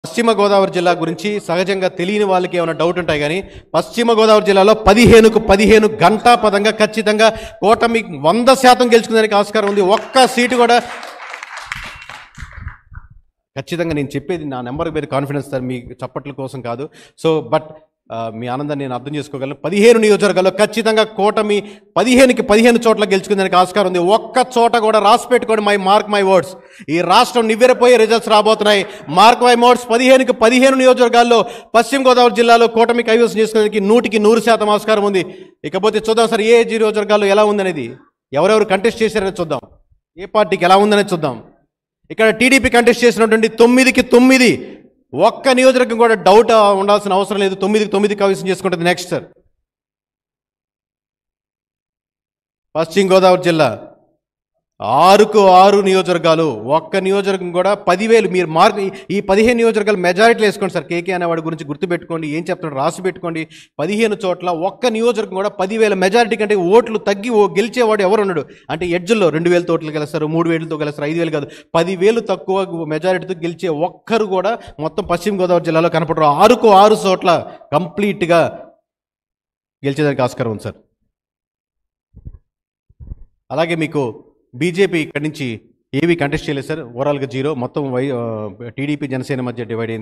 పశ్చిమ గోదావరి జిల్లా గురించి సహజంగా తెలియని వాళ్ళకి ఏమైనా డౌట్ ఉంటాయి కానీ పశ్చిమ గోదావరి జిల్లాలో పదిహేనుకు పదిహేను గంటా పదంగా ఖచ్చితంగా కూటమి వంద శాతం గెలుచుకునేందుకు ఆస్కారం ఉంది ఒక్క సీటు కూడా ఖచ్చితంగా నేను చెప్పేది నా నెంబర్ మీద కాన్ఫిడెన్స్ సార్ మీ చప్పట్ల కోసం కాదు సో బట్ ఆ, మీ ఆనందాన్ని నేను అర్థం చేసుకోగలను పదిహేను నియోజకవర్గాల్లో ఖచ్చితంగా కూటమి పదిహేనుకి పదిహేను చోట్ల గెలుచుకునేందుకు ఆస్కారం ఉంది ఒక్క చోట కూడా రాసి పెట్టుకోండి మై మార్క్ మై వర్డ్స్ ఈ రాష్ట్రం నివ్వెరపోయే రిజల్ట్స్ రాబోతున్నాయి మార్క్ మై వర్డ్స్ పదిహేనుకి పదిహేను నియోజకవర్గాల్లో పశ్చిమ గోదావరి జిల్లాలో కూటమి కైవసం చేసుకునేందుకు నూటికి నూరు శాతం ఆస్కారం ఉంది ఇకపోతే చూద్దాం సార్ ఏ ఏ నియోజకవర్గాల్లో ఎలా ఉందనేది ఎవరెవరు కంటెస్ట్ చేశారనేది చూద్దాం ఏ పార్టీకి ఎలా ఉందనేది చూద్దాం ఇక్కడ టీడీపీ కంటెస్ట్ చేసినటువంటి తొమ్మిదికి తొమ్మిది ఒక్క నియోజకవర్గం కూడా డౌట్ ఉండాల్సిన అవసరం లేదు తొమ్మిదికి తొమ్మిది కవిసం చేసుకుంటుంది నెక్స్ట్ సార్ పశ్చిమ గోదావరి జిల్లా ఆరుకు ఆరు నియోజకవర్గాలు ఒక్క నియోజకవర్గం కూడా పదివేలు మీరు మార్క్ ఈ పదిహేను నియోజకవర్గాలు మెజారిటీలు వేసుకోండి సార్ కేకే అనేవాడి గురించి గుర్తుపెట్టుకోండి ఏం చెప్తున్నాడు రాసి పెట్టుకోండి పదిహేను చోట్ల ఒక్క నియోజకవర్గం కూడా పదివేల మెజారిటీ కంటే ఓట్లు తగ్గి ఓ గెలిచేవాడు ఎవరు ఉన్నాడు అంటే ఎడ్జుల్లో రెండు వేల తోట్లు గెలుస్తారు మూడు వేలతో గెలుస్తారు ఐదు వేలు కాదు పదివేలు తక్కువ మెజారిటీతో గెలిచే ఒక్కరు కూడా మొత్తం పశ్చిమ గోదావరి జిల్లాలో కనపడరు ఆరుకు ఆరు చోట్ల కంప్లీట్గా గెలిచేదానికి ఆస్కారం ఉంది సార్ అలాగే మీకు బీజేపీ ఇక్కడి నుంచి ఏవి కంటెస్ట్ చేయలేదు సార్ ఓవరాల్గా జీరో మొత్తం వై టీడీపీ జనసేన మధ్య డివైడ్ అయింది